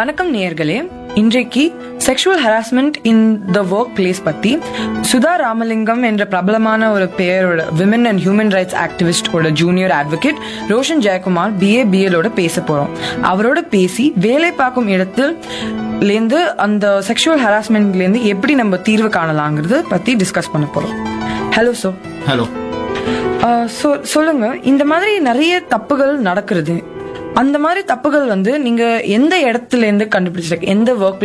வணக்கம் நேயர்களே இன்றைக்கு sexual harassment in the workplace பத்தி சுதா ராமலிங்கம் என்ற பிரபலமான ஒரு பெயரோட விமன் அண்ட் ஹியூமன் ரைட்ஸ் ஆக்டிவிஸ்டோட junior advocate Roshan Jayakumar BA பிஎலோட பேச போறோம் அவரோட பேசி வேலை பார்க்கும் இடத்தில் லேந்து அந்த செக்ஷுவல் ஹராஸ்மெண்ட்லேருந்து எப்படி நம்ம தீர்வு காணலாங்கிறது பத்தி டிஸ்கஸ் பண்ண போறோம் ஹலோ சார் ஹலோ ஸோ சொல்லுங்க இந்த மாதிரி நிறைய தப்புகள் நடக்கிறது அந்த மாதிரி தப்புகள் வந்து நீங்க எந்த இடத்துல இருந்து கண்டுபிடிச்சிருக்க எந்த ஒர்க்